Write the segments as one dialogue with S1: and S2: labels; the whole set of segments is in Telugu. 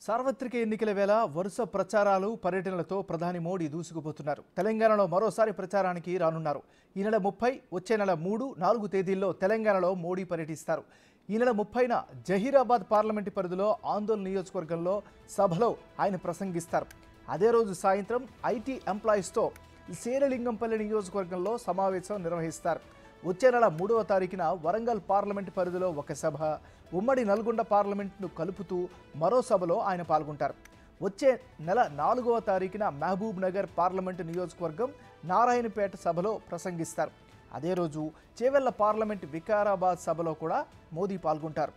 S1: సార్వత్రిక ఎన్నికల వేళ వరుస ప్రచారాలు పర్యటనలతో ప్రధాని మోడీ దూసుకుపోతున్నారు తెలంగాణలో మరోసారి ప్రచారానికి రానున్నారు ఈ నెల ముప్పై వచ్చే నెల మూడు నాలుగు తేదీల్లో తెలంగాణలో మోడీ పర్యటిస్తారు ఈ నెల ముప్పైన జహీరాబాద్ పార్లమెంటు పరిధిలో ఆందోళన నియోజకవర్గంలో సభలో ఆయన ప్రసంగిస్తారు అదే రోజు సాయంత్రం ఐటీ ఎంప్లాయీస్తో శేరలింగంపల్లి నియోజకవర్గంలో సమావేశం నిర్వహిస్తారు వచ్చే నెల మూడవ తారీఖున వరంగల్ పార్లమెంట్ పరిధిలో ఒక సభ ఉమ్మడి నల్గొండ పార్లమెంట్ను కలుపుతూ మరో సభలో ఆయన పాల్గొంటారు వచ్చే నెల నాలుగవ తారీఖున మహబూబ్ నగర్ పార్లమెంటు నియోజకవర్గం నారాయణపేట సభలో ప్రసంగిస్తారు అదే రోజు చేవెళ్ల పార్లమెంట్ వికారాబాద్ సభలో కూడా మోదీ పాల్గొంటారు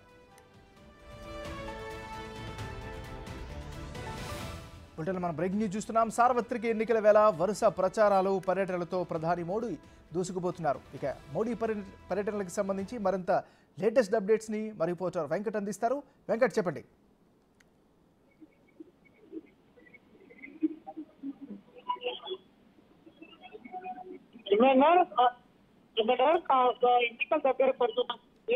S1: బులెటిన్ మనం బ్రేకింగ్ న్యూస్ చూస్తున్నాం సార్వత్రిక ఎన్నికల వేళ వరుస ప్రచారాలు పర్యటనలతో ప్రధాని మోడీ దూసుకుపోతున్నారు ఇక మోడీ పర్య పర్యటనలకు సంబంధించి మరింత లేటెస్ట్ అప్డేట్స్ని మా రిపోర్టర్ వెంకట్ అందిస్తారు వెంకట్ చెప్పండి
S2: ఏమన్నా ఏమన్నా ఎన్నికల దగ్గర పడుతున్నప్పుడు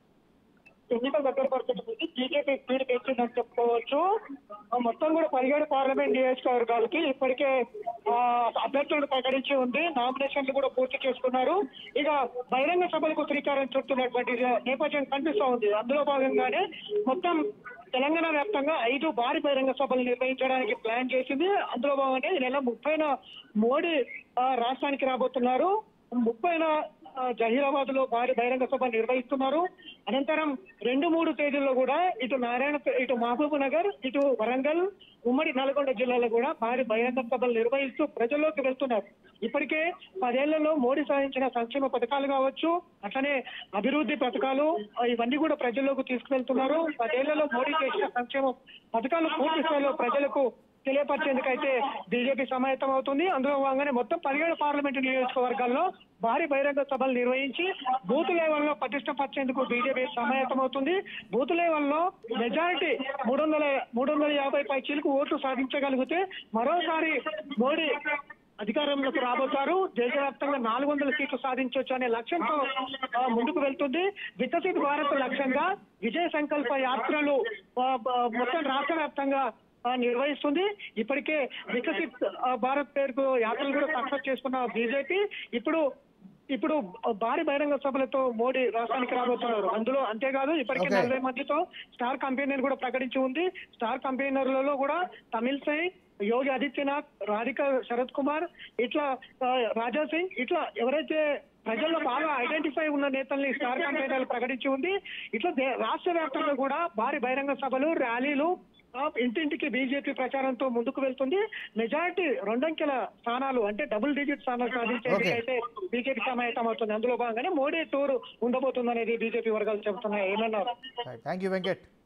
S2: ఎన్నికల దగ్గర పడుతున్నప్పుడు బీజేపీ స్పీడ్ పెంచిందని చెప్పుకోవచ్చు ఆ మొత్తం కూడా పదిహేడు పార్లమెంట్ నియోజకవర్గాలకి ఇప్పటికే ఆ, అభ్యర్థులను ప్రకటించి ఉంది నామినేషన్లు కూడా పూర్తి చేసుకున్నారు ఇక బహిరంగ సభలకు శ్రీకారం చుడుతున్నటువంటి నేపథ్యం కనిపిస్తా ఉంది అందులో భాగంగానే మొత్తం తెలంగాణ వ్యాప్తంగా ఐదు భారీ బహిరంగ సభలు నిర్వహించడానికి ప్లాన్ చేసింది అందులో భాగంగా ఈ నెల ముప్పైన మోడీ ఆ, రాష్ట్రానికి రాబోతున్నారు ముప్పైన జహీరాబాద్ లో భారీ బహిరంగ సభ నిర్వహిస్తున్నారు అనంతరం రెండు మూడు తేదీల్లో కూడా ఇటు నారాయణ ఇటు మహబూబ్ నగర్ ఇటు వరంగల్ ఉమ్మడి నల్గొండ జిల్లాలో కూడా భారీ బహిరంగ సభలు నిర్వహిస్తూ ప్రజల్లోకి వెళ్తున్నారు ఇప్పటికే పదేళ్లలో మోడీ సాధించిన సంక్షేమ పథకాలు కావచ్చు అట్లనే అభివృద్ధి పథకాలు ఆ, ఇవన్నీ కూడా ప్రజల్లోకి తీసుకువెళ్తున్నారు పదేళ్లలో మోడీ చేసిన సంక్షేమ పథకాలు పూర్తి స్థాయిలో ప్రజలకు తెలియపరిచేందుకైతే బీజేపీ సమాయత్తం అవుతుంది అందులో భాగంగానే మొత్తం పదిహేడు పార్లమెంటు నియోజకవర్గాల్లో భారీ బహిరంగ సభలు నిర్వహించి బూత్ లెవెల్లో పటిష్టపరిచేందుకు బీజేపీ సమాయత్తం అవుతుంది బూత్ లెవెల్లో మెజారిటీ మూడు వందల మూడు వందల యాభై పై చిలుకు ఓట్లు సాధించగలిగితే మరోసారి మోడీ అధికారంలోకి రాబోతారు దేశవ్యాప్తంగా నాలుగు వందల సీట్లు సాధించవచ్చు అనే లక్ష్యంతో ఆ, ముందుకు వెళ్తుంది వికసిత్ భారత్ లక్ష్యంగా విజయ సంకల్ప యాత్రలు ఆ, ఆ, మొత్తం రాష్ట్ర వ్యాప్తంగా ఆ, నిర్వహిస్తుంది ఇప్పటికే వికసిత్ ఆ, భారత్ పేరుకు యాత్రలు కూడా సక్సెస్ చేసుకున్న బీజేపీ ఇప్పుడు ఇప్పుడు భారీ బహిరంగ సభలతో మోడీ రాష్ట్రానికి రాబోతున్నారు అందులో అంతేకాదు ఇప్పటికే
S1: Okay.
S2: నలభై మందితో స్టార్ కంపెనీర్ కూడా ప్రకటించి ఉంది స్టార్ కంపెనీర్లలో కూడా తమిళ్ సై యోగి ఆదిత్యనాథ్ రాధిక శరత్ కుమార్ ఇట్లా ఆ, రాజా సింగ్ ఇట్లా ఎవరైతే ప్రజల్లో బాగా ఐడెంటిఫై ఉన్న నేతల్ని స్టార్ కంపెనీలు ప్రకటించి ఉంది ఇట్లా దే- రాష్ట్ర వ్యాప్తంగా కూడా భారీ బహిరంగ సభలు ర్యాలీలు ఆ, ఇంటింటికి బీజేపీ ప్రచారంతో ముందుకు వెళ్తుంది మెజారిటీ రెండంకెల స్థానాలు అంటే డబుల్ డిజిట్ స్థానాలు సాధించేందుకు
S1: Okay.
S2: అయితే బీజేపీ సమాయత్తం అవుతుంది అందులో భాగంగానే మోడీ టూర్ ఉండబోతుంది అనేది బీజేపీ వర్గాలు చెబుతున్నాయి ఏమన్నారు
S1: థ్యాంక్ యూ వెంకట్